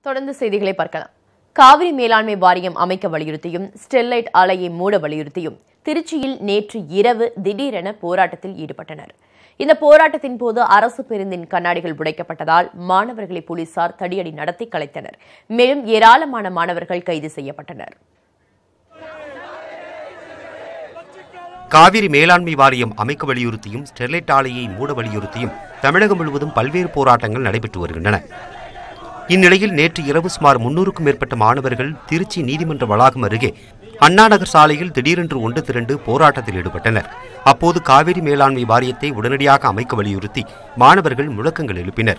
தொடர்ந்து செய்திகளை பார்க்கலாம் காவிரி மேலாண்மை வாரியம் அமைக்க வலியுறுத்தியும் ஸ்டெர்லைட் ஆலையை மூட வலியுறுத்தியும் திருச்சியில் நேற்று இரவு திடீரென போராட்டத்தில் ஈடுபட்டனர் இந்த போராட்டத்தின் போது அரசு பேருந்தின் கண்ணாடிகள் உடைக்கப்பட்டதால் மாணவர்களை போலீசார் தடியடி நடத்தி கலைத்தனர் மேலும் ஏராளமான மாணவர்கள் கைது செய்யப்பட்டனர் காவிரி மேலாண்மை வாரியம் அமைக்க வலியுறுத்தியும் ஸ்டெர்லைட் ஆலையை மூட வலியுறுத்தியும் தமிழகம் முழுவதும் பல்வேறு போராட்டங்கள் நடைபெற்று வருகின்றன இந்நிலையில் நேற்று இரவு சுமார் முன்னூறுக்கும் மேற்பட்ட மாணவர்கள் திருச்சி நீதிமன்ற வளாகம் அருகே அண்ணாநகர் சாலையில் திடீரென்று ஒன்று திரண்டு போராட்டத்தில் ஈடுபட்டனர் அப்போது காவிரி மேலாண்மை வாரியத்தை உடனடியாக அமைக்க வலியுறுத்தி மாணவர்கள் முழக்கங்கள் எழுப்பினர்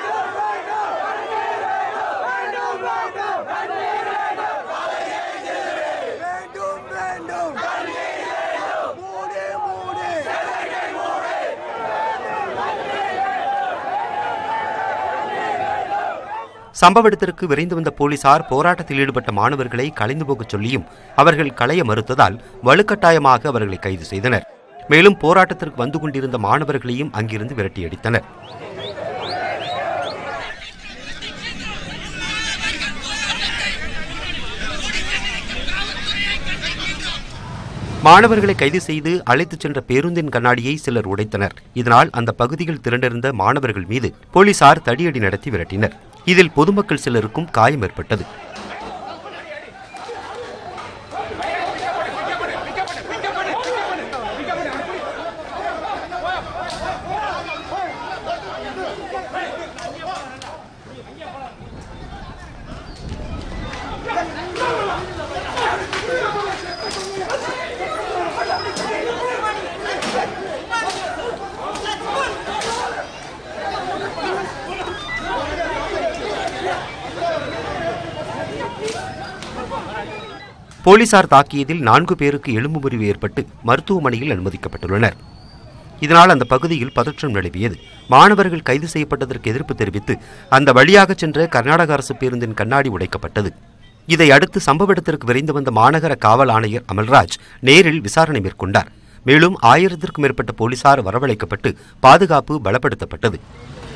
வேண்டும் வேண்டும் மூடு மூடு சம்பவ இடத்திற்கு விரைந்து வந்த போலீசார் போராட்டத்தில் ஈடுபட்ட மாணவர்களை கலைந்து போகச் சொல்லியும் அவர்கள் களைய மறுத்ததால் வலுக்கட்டாயமாக அவர்களை கைது செய்தனர் மேலும் போராட்டத்திற்கு வந்து கொண்டிருந்த மாணவர்களையும் அங்கிருந்து விரட்டியடித்தனர் மாணவர்களை கைது செய்து அழைத்துச் சென்ற பேருந்தின் கண்ணாடியை சிலர் உடைத்தனர் இதனால் அந்த பகுதியில் திரண்டிருந்த மாணவர்கள் மீது போலீசார் தடியடி நடத்தி விரட்டினர் இதில் பொதுமக்கள் சிலருக்கும் காயம் ஏற்பட்டது போலீசார் தாக்கியதில் நான்கு பேருக்கு எலும்பு முறிவு ஏற்பட்டு மருத்துவமனையில் அனுமதிக்கப்பட்டுள்ளனர் இதனால் அந்த பகுதியில் பதற்றம் நிலவியது மாணவர்கள் கைது செய்யப்பட்டதற்கு எதிர்ப்பு தெரிவித்து அந்த வழியாக சென்ற கர்நாடக அரசு பேருந்தின் கண்ணாடி உடைக்கப்பட்டது இதை அடுத்து சம்பவ இடத்திற்கு விரைந்து வந்த மாநகர காவல் ஆணையர் அமல்ராஜ் நேரில் விசாரணை மேற்கொண்டார் மேலும் ஆயிரத்திற்கும் மேற்பட்ட போலீசார் வரவழைக்கப்பட்டு பாதுகாப்பு பலப்படுத்தப்பட்டது